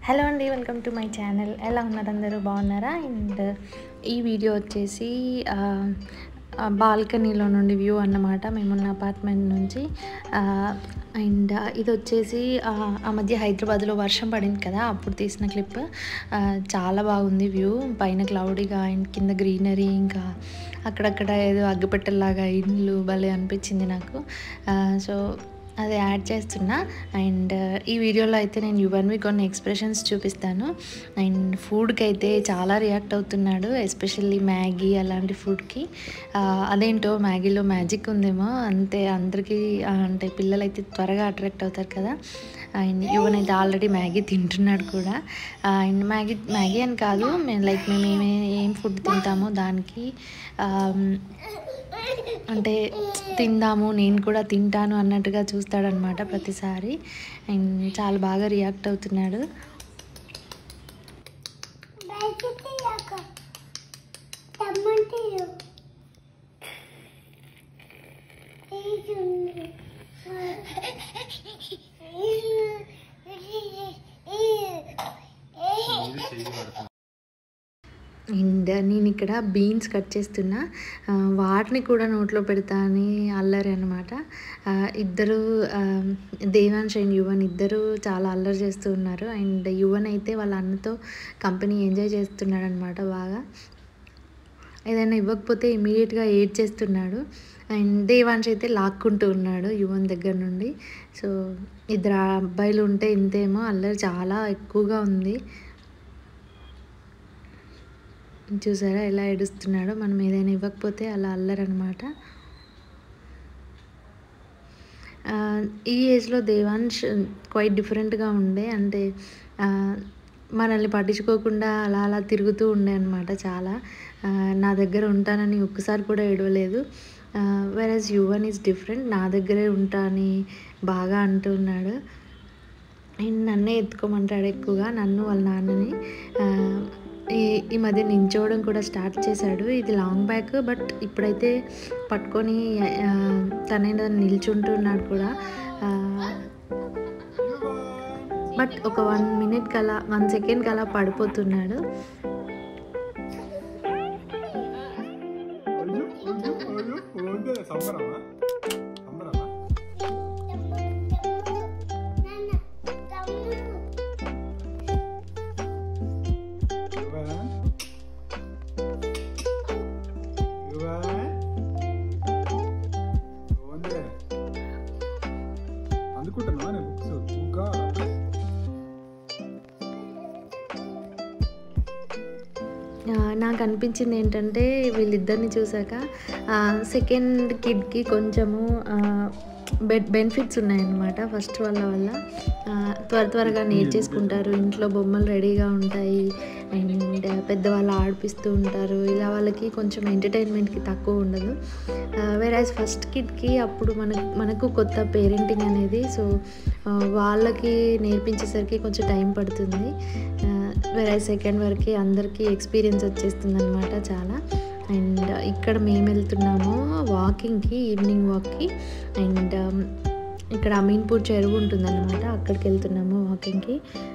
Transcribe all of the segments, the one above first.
Hello అండి welcome to my channel ఎలా ఉన్నారు అందరూ బాగున్నారా అండ్ ఈ వీడియో వచ్చేసి బాల్కనీలో నుండి వ్యూ అన్నమాట మేమున్న అపార్ట్మెంట్ నుంచి అండ్ ఇది వచ్చేసి ఆ, ఆ మధ్య హైదరాబాద్లో వర్షం పడింది కదా అప్పుడు తీసిన క్లిప్ చాలా బాగుంది వ్యూ పైన క్లౌడీగా అండ్ కింద గ్రీనరీ ఇంకా అక్కడక్కడ ఏదో అగ్గిపెట్టెల్లాగా ఇండ్లు భలే అనిపించింది నాకు సో అది యాడ్ చేస్తున్నా అండ్ ఈ వీడియోలో అయితే నేను యువన్వి కొన్ని ఎక్స్ప్రెషన్స్ చూపిస్తాను అండ్ ఫుడ్కి అయితే చాలా రియాక్ట్ అవుతున్నాడు ఎస్పెషల్లీ మ్యాగీ అలాంటి ఫుడ్కి అదేంటో మ్యాగీలో మ్యాజిక్ ఉందేమో అంతే అందరికీ ఆ, అంటే పిల్లలు అయితే త్వరగా అట్రాక్ట్ అవుతారు కదా అండ్ యువన్ అయితే ఆల్రెడీ మ్యాగీ తింటున్నాడు కూడా అండ్ మ్యాగీ మ్యాగీ అని కాదు మేము లైక్ మేము ఏమే ఏం ఫుడ్ తింటామో దానికి ఆమ్, అంటే తిందాము నేను కూడా తింటాను అన్నట్టుగా చూస్తాడనమాట ప్రతిసారి అండ్ చాలా బాగా రియాక్ట్ అవుతున్నాడు అండ్ నేను ఇక్కడ బీన్స్ కట్ చేస్తున్నా ఆ, వాటిని కూడా నోట్లో పెడతా అని అల్లరి అనమాట ఇద్దరు ఆ, దేవాంశ్ అండ్ యువన్ ఇద్దరు చాలా అల్లరి చేస్తూ ఉన్నారు అండ్ యువన్ అయితే వాళ్ళ అన్నతో కంపెనీ ఎంజాయ్ చేస్తున్నాడు అనమాట బాగా ఏదైనా ఇవ్వకపోతే ఇమీడియట్గా ఏడ్ చేస్తున్నాడు అండ్ దేవాంశ్ అయితే లాక్కుంటూ ఉన్నాడు యువన్ దగ్గర నుండి సో ఇద్దరు అబ్బాయిలు ఉంటే ఇంతేమో అల్లరి చాలా ఎక్కువగా ఉంది చూసారా ఎలా ఏడుస్తున్నాడో మనం ఏదైనా ఇవ్వకపోతే అలా అల్లరనమాట ఈ ఏజ్లో దేవాంశ్ క్వైట్ డిఫరెంట్గా ఉండే అంటే ఆ, మనల్ని పట్టించుకోకుండా అలా అలా తిరుగుతూ ఉండే అనమాట చాలా ఆ, నా దగ్గర ఉంటానని ఒక్కసారి కూడా ఏడవలేదు వెరస్ యువన్ ఈజ్ డిఫరెంట్ నా దగ్గరే ఉంటా అని బాగా అంటున్నాడు అండ్ నన్నే ఎత్తుకోమంటాడు ఎక్కువగా నన్ను వాళ్ళ నాన్నని ఆ, ఈ ఈ మధ్య నించోవడం కూడా స్టార్ట్ చేశాడు ఇది లాంగ్ బ్యాక్ బట్ ఇప్పుడైతే పట్టుకొని ఆ, తనే దాన్ని నిల్చుంటున్నాడు కూడా బట్ ఒక వన్ మినిట్ కలా వన్ సెకండ్ కలా పడిపోతున్నాడు సంబరమా సంబరమా యువన్ యువన్ ఓందే అందుకుంటున్నావా నేను బుక్స్ బుక్గా ఆ, నాకు అనిపించింది ఏంటంటే వీళ్ళిద్దరిని చూసాక సెకండ్ కిడ్కి కొంచెము బె బెనిఫిట్స్ ఉన్నాయన్నమాట ఫస్ట్ వాళ్ళ వల్ల ఆ, త్వర త్వరగా నేర్చేసుకుంటారు ఇంట్లో బొమ్మలు రెడీగా ఉంటాయి అండ్ పెద్దవాళ్ళు ఆడిపిస్తూ ఉంటారు ఇలా వాళ్ళకి కొంచెం ఎంటర్టైన్మెంట్కి తక్కువ ఉండదు వేరాజ్ ఫస్ట్ కిడ్కి అప్పుడు మనకు మనకు కొత్త పేరెంటింగ్ అనేది సో వాళ్ళకి నేర్పించేసరికి కొంచెం టైం పడుతుంది వేరే సెకండ్ వరకు అందరికీ ఎక్స్పీరియన్స్ వచ్చేస్తుంది అనమాట చాలా అండ్ ఇక్కడ మేము వెళ్తున్నాము వాకింగ్కి ఈవినింగ్ వాక్కి అండ్ ఇక్కడ అమీన్పూర్ చెరువు ఉంటుందన్నమాట అక్కడికి వెళ్తున్నాము వాకింగ్కి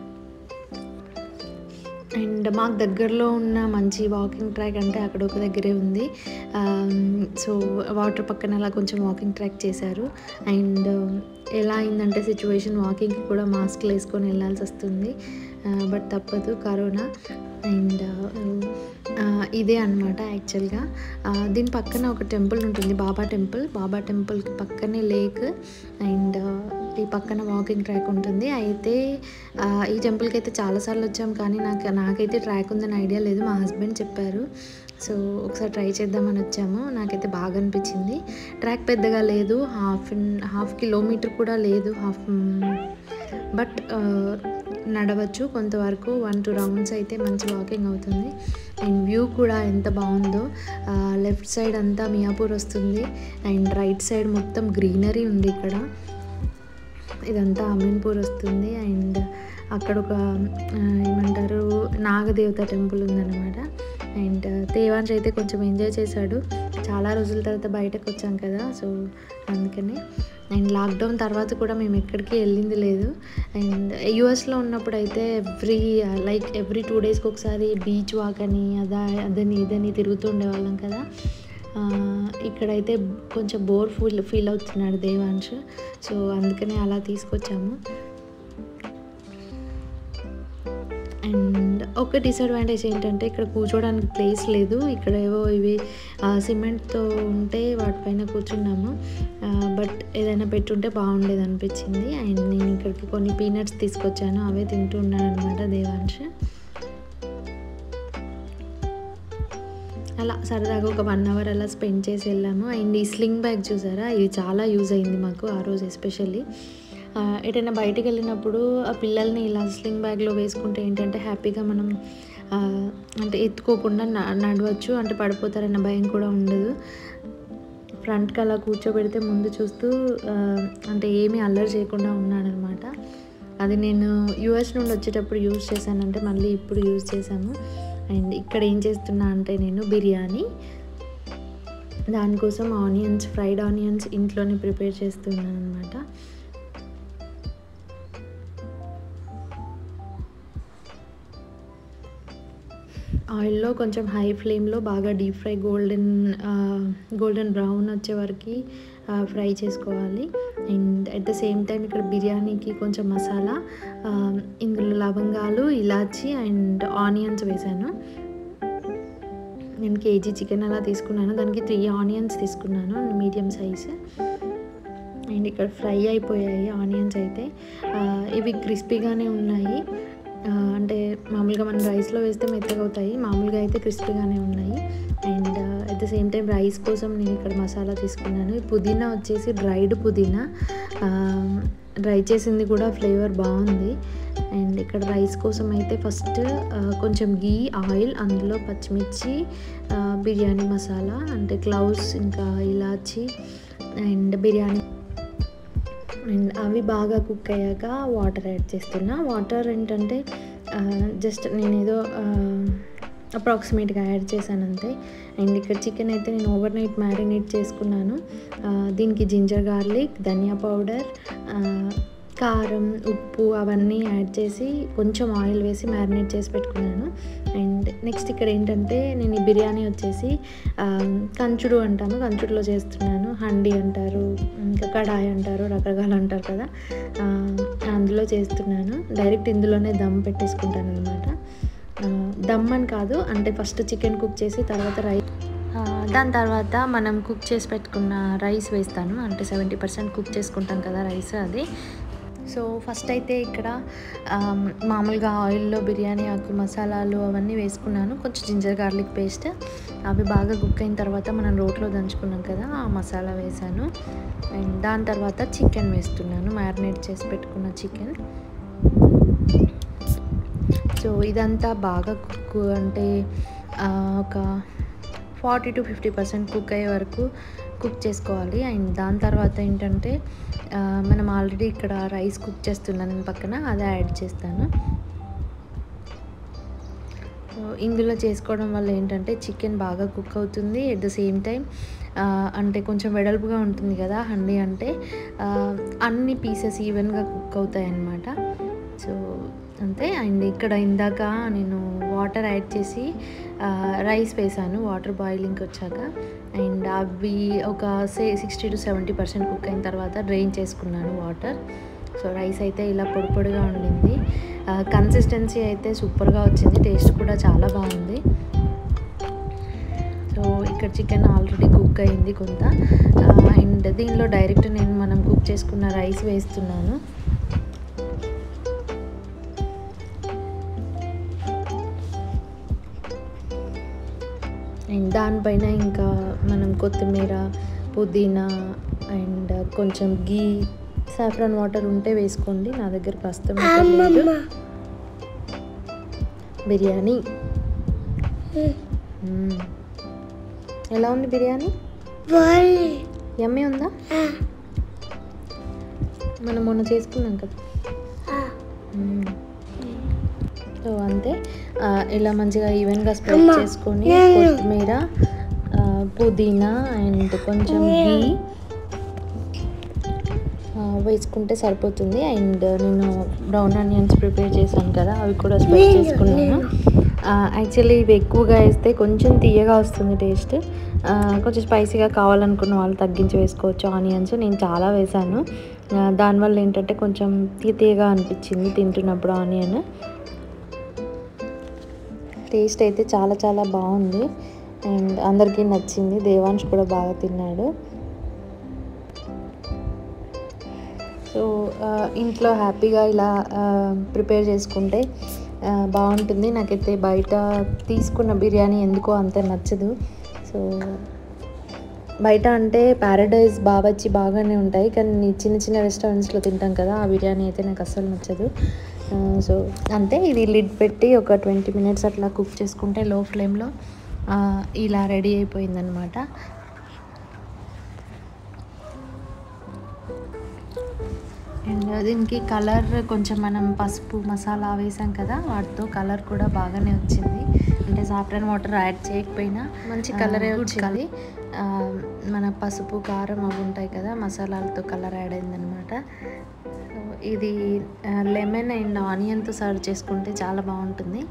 అండ్ మాకు దగ్గరలో ఉన్న మంచి వాకింగ్ ట్రాక్ అంటే అక్కడ ఒక దగ్గరే ఉంది సో వాటర్ పక్కన అలా కొంచెం వాకింగ్ ట్రాక్ చేశారు అండ్ ఎలా అయిందంటే సిచ్యువేషన్ వాకింగ్కి కూడా మాస్క్లు వేసుకొని వెళ్ళాల్సి వస్తుంది బట్ తప్పదు కరోనా అండ్ ఇదే అనమాట యాక్చువల్గా దీని పక్కన ఒక టెంపుల్ ఉంటుంది బాబా టెంపుల్ బాబా టెంపుల్కి పక్కనే లేక్ అండ్ ఈ పక్కన వాకింగ్ ట్రాక్ ఉంటుంది అయితే ఆ, ఈ టెంపుల్కి అయితే చాలాసార్లు వచ్చాం కానీ నాకు నాకైతే ట్రాక్ ఉందని ఐడియా లేదు మా హస్బెండ్ చెప్పారు సో ఒకసారి ట్రై చేద్దామని వచ్చాము నాకైతే బాగా అనిపించింది ట్రాక్ పెద్దగా లేదు హాఫ్ హాఫ్ కిలోమీటర్ కూడా లేదు హాఫ్ బట్ నడవచ్చు కొంతవరకు వన్ టూ రౌండ్స్ అయితే మంచి వాకింగ్ అవుతుంది అండ్ వ్యూ కూడా ఎంత బాగుందో లెఫ్ట్ సైడ్ అంతా మియాపూర్ వస్తుంది అండ్ రైట్ సైడ్ మొత్తం గ్రీనరీ ఉంది ఇక్కడ ఇదంతా అమీన్పూర్ వస్తుంది అండ్ అక్కడ ఒక ఆ, ఏమంటారు నాగదేవత టెంపుల్ ఉందన్నమాట అండ్ తేవాంశ్ అయితే కొంచెం ఎంజాయ్ చేశాడు చాలా రోజుల తర్వాత బయటకు వచ్చాం కదా సో అందుకని అండ్ లాక్డౌన్ తర్వాత కూడా మేము ఎక్కడికి వెళ్ళింది లేదు అండ్ యూఎస్లో ఉన్నప్పుడు అయితే ఎవ్రీ లైక్ ఎవ్రీ టూ డేస్కి ఒకసారి బీచ్ వాక్ అని అదా అదని ఇదని తిరుగుతూ ఉండేవాళ్ళం కదా ఆ, ఇక్కడైతే కొంచెం బోర్ ఫీల్ ఫీల్ అవుతున్నాడు దేవాంశ్ సో అందుకనే అలా తీసుకొచ్చాము అండ్ ఒక డిసడ్వాంటేజ్ ఏంటంటే ఇక్కడ కూర్చోడానికి ప్లేస్ లేదు ఇక్కడ ఏవో ఇవి సిమెంట్తో ఉంటే వాటిపైన కూర్చున్నాము బట్ ఏదైనా పెట్టుంటే బాగుండేది అనిపించింది అండ్ నేను ఇక్కడికి కొన్ని పీనట్స్ తీసుకొచ్చాను అవే తింటూ ఉన్నాను అనమాట దేవాంశ్ అలా సరదాగా ఒక వన్ అవర్ అలా స్పెండ్ చేసి వెళ్ళాము అండ్ ఈ స్లింగ్ బ్యాగ్ చూసారా ఇది చాలా యూజ్ అయింది మాకు ఆ రోజు ఎస్పెషల్లీ ఎటైనా బయటికి వెళ్ళినప్పుడు ఆ పిల్లల్ని ఇలా స్లింగ్ బ్యాగ్లో వేసుకుంటే ఏంటంటే హ్యాపీగా మనం ఆ, అంటే ఎత్తుకోకుండా న- నడవచ్చు అంటే పడిపోతారన్న భయం కూడా ఉండదు ఫ్రంట్కి అలా కూర్చోబెడితే ముందు చూస్తూ ఆ, అంటే ఏమీ అల్లరి చేయకుండా ఉన్నానమాట అది నేను యూఎస్ నుండి వచ్చేటప్పుడు యూజ్ చేశానంటే మళ్ళీ ఇప్పుడు యూజ్ చేశాను అండ్ ఇక్కడ ఏం చేస్తున్నా అంటే నేను బిర్యానీ దానికోసం ఆనియన్స్ ఫ్రైడ్ ఆనియన్స్ ఇంట్లోనే ప్రిపేర్ చేస్తున్నాను అనమాట ఆయిల్లో కొంచెం హై ఫ్లేమ్లో బాగా deep fry golden golden brown వచ్చే వరకు ఫ్రై చేసుకోవాలి and at the same time ఇక్కడ బిర్యానీకి కొంచెం మసాలా ఆ, ఇందులో లవంగాలు ఇలాచి అండ్ ఆనియన్స్ వేసాను నేను కేజీ చికెన్ అలా తీసుకున్నాను దానికి త్రీ ఆనియన్స్ తీసుకున్నాను మీడియం సైజ్ అండ్ ఇక్కడ ఫ్రై అయిపోయాయి ఆనియన్స్ అయితే ఆ, ఇవి క్రిస్పీగానే ఉన్నాయి ఆ, అంటే మామూలుగా మనం రైస్లో వేస్తే మెత్తగా అవుతాయి మామూలుగా అయితే క్రిస్పీగానే ఉన్నాయి and at the same time rice కోసం నేను ఇక్కడ మసాలా తీసుకున్నాను ఈ పుదీనా వచ్చేసి డ్రైడ్ పుదీనా డ్రై చేసింది కూడా ఫ్లేవర్ బాగుంది అండ్ ఇక్కడ రైస్ కోసం అయితే ఫస్ట్ కొంచెం గీ ఆయిల్ అందులో పచ్చిమిర్చి ఆ, బిర్యానీ మసాలా అంటే క్లౌస్ ఇంకా ఇలాచి అండ్ బిర్యానీ అండ్ అవి బాగా కుక్ అయ్యాక వాటర్ యాడ్ చేస్తున్నా వాటర్ ఏంటంటే జస్ట్ నేను ఏదో అప్రాక్సిమేట్గా యాడ్ చేశాను అంతే అండ్ ఇక్కడ చికెన్ అయితే నేను ఓవర్ నైట్ మ్యారినేట్ చేసుకున్నాను ఆ, దీనికి జింజర్ గార్లిక్ ధనియా పౌడర్ కారం ఉప్పు అవన్నీ యాడ్ చేసి కొంచెం ఆయిల్ వేసి మ్యారినేట్ చేసి పెట్టుకున్నాను అండ్ నెక్స్ట్ ఇక్కడ ఏంటంటే నేను ఈ బిర్యానీ వచ్చేసి ఆ, కంచుడు అంటాము కంచుడులో చేస్తున్నాను హండి అంటారు ఇంకా కడాయి అంటారు రకరకాలు అంటారు కదా ఆ, అందులో చేస్తున్నాను డైరెక్ట్ ఇందులోనే దమ్ పెట్టేసుకుంటాను అనమాట దమ్ అని కాదు అంటే ఫస్ట్ చికెన్ కుక్ చేసి తర్వాత రైస్ దాని తర్వాత మనం కుక్ చేసి పెట్టుకున్న రైస్ వేస్తాను అంటే సెవెంటీ పర్సెంట్ కుక్ చేసుకుంటాం కదా రైస్ అది సో ఫస్ట్ అయితే ఇక్కడ ఆమ్, మామూలుగా ఆయిల్లో బిర్యానీ ఆకు మసాలాలు అవన్నీ వేసుకున్నాను కొంచెం జింజర్ గార్లిక్ పేస్ట్ అవి బాగా కుక్ అయిన తర్వాత మనం రోట్లో దంచుకున్నాం కదా ఆ మసాలా వేసాను అండ్ దాని తర్వాత చికెన్ వేస్తున్నాను మ్యారినేట్ చేసి పెట్టుకున్న చికెన్ సో ఇదంతా బాగా కుక్ అంటే ఆ, ఒక forty to fifty percent cook అయ్యే వరకు కుక్ చేసుకోవాలి అండ్ దాని తర్వాత ఏంటంటే ఆ, మనం ఆల్రెడీ ఇక్కడ రైస్ కుక్ చేస్తున్నాను పక్కన అదే యాడ్ చేస్తాను సో ఇందులో చేసుకోవడం వల్ల ఏంటంటే చికెన్ బాగా కుక్ అవుతుంది ఎట్ ద సేమ్ టైం అంటే కొంచెం వెడల్పుగా ఉంటుంది కదా హండీ అంటే ఆ, అన్ని పీసెస్ ఈవెన్గా కుక్ అవుతాయి అన్నమాట సో అంతే అండ్ ఇక్కడ ఇందాక నేను వాటర్ యాడ్ చేసి ఆ, రైస్ వేసాను వాటర్ బాయిలింగ్కి వచ్చాక అండ్ అవి ఒక say sixty to seventy percent cook అయిన తర్వాత డ్రైన్ చేసుకున్నాను వాటర్ సో రైస్ అయితే ఇలా పొడి పొడిగా ఉండింది కన్సిస్టెన్సీ అయితే సూపర్గా వచ్చింది టేస్ట్ కూడా చాలా బాగుంది సో ఇక్కడ చికెన్ ఆల్రెడీ కుక్ అయింది కొంత అండ్ దీనిలో డైరెక్ట్ నేను మనం కుక్ చేసుకున్న రైస్ వేస్తున్నాను అండ్ దానిపైన ఇంకా మనం కొత్తిమీర పుదీనా అండ్ కొంచెం గీ సాఫ్రాన్ వాటర్ ఉంటే వేసుకోండి నా దగ్గర ప్రస్తుతం అయితే లేదు బిర్యానీ మ్మ్. ఎలా ఉంది బిర్యానీ ఎమ్మె ఉందా మనం మొన్న చేసుకున్నాం కదా మ్మ్. సో అంతే ఆ, ఇలా మంచిగా ఈవెన్గా స్ప్రెడ్ చేసుకొని కొత్తిమీర ఆ, పుదీనా అండ్ కొంచెం గీ ఆ, వేసుకుంటే సరిపోతుంది అండ్ నేను బ్రౌన్ ఆనియన్స్ ప్రిపేర్ చేశాను కదా అవి కూడా స్ప్రెడ్ చేసుకున్నాను యాక్చువల్లీ ఇవి ఎక్కువగా వేస్తే కొంచెం తీయగా వస్తుంది టేస్ట్ కొంచెం స్పైసీగా కావాలనుకున్న వాళ్ళు తగ్గించి వేసుకోవచ్చు ఆనియన్స్ నేను చాలా వేశాను ఆ, దానివల్ల ఏంటంటే కొంచెం తీయ తీయగా అనిపించింది తింటున్నప్పుడు ఆనియన్ టేస్ట్ అయితే చాలా చాలా బాగుంది అండ్ అందరికీ నచ్చింది దేవాంశ్ కూడా బాగా తిన్నాడు సో ఆ, ఇంట్లో హ్యాపీగా ఇలా ప్రిపేర్ చేసుకుంటే ఆ, బాగుంటుంది నాకైతే బయట తీసుకున్న బిర్యానీ ఎందుకో అంత నచ్చదు సో బయట అంటే ప్యారడైజ్ బావచ్చి బాగానే ఉంటాయి కానీ చిన్న చిన్న రెస్టారెంట్స్లో తింటాం కదా ఆ బిర్యానీ అయితే నాకు అస్సలు నచ్చదు ఆ, సో అంతే ఇది లిడ్ పెట్టి ఒక ట్వంటీ మినిట్స్ అట్లా కుక్ చేసుకుంటే లో ఫ్లేమ్లో ఆ, ఇలా రెడీ అయిపోయిందనమాట అండ్ దీనికి కలర్ కొంచెం మనం పసుపు మసాలా వేసాం కదా వాటితో కలర్ కూడా బాగానే వచ్చింది అంటే సాఫ్ట్వేర్ వాటర్ యాడ్ చేయకపోయినా మంచి కలరే వచ్చింది ఆ, మన పసుపు కారం అవి ఉంటాయి కదా మసాలాలతో కలర్ యాడ్ అయిందనమాట సో ఇది లెమన్ అండ్ ఆనియన్తో సర్వ్ చేసుకుంటే చాలా బాగుంటుంది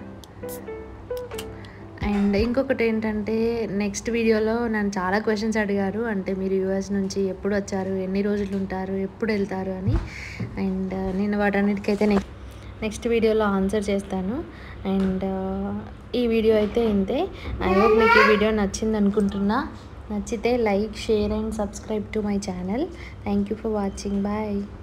అండ్ ఇంకొకటి ఏంటంటే నెక్స్ట్ వీడియోలో నన్ను చాలా క్వశ్చన్స్ అడిగారు అంటే మీరు యూఎస్ నుంచి ఎప్పుడు వచ్చారు ఎన్ని రోజులు ఉంటారు ఎప్పుడు వెళ్తారు అని అండ్ నేను వాటన్నిటికైతే నెక్స్ట్ నెక్స్ట్ వీడియోలో ఆన్సర్ చేస్తాను అండ్ ఈ వీడియో అయితే ఇంతే ఐ హోప్ మీకు ఈ వీడియో నచ్చింది అనుకుంటున్నా నచ్చితే like share and subscribe to my channel thank you for watching bye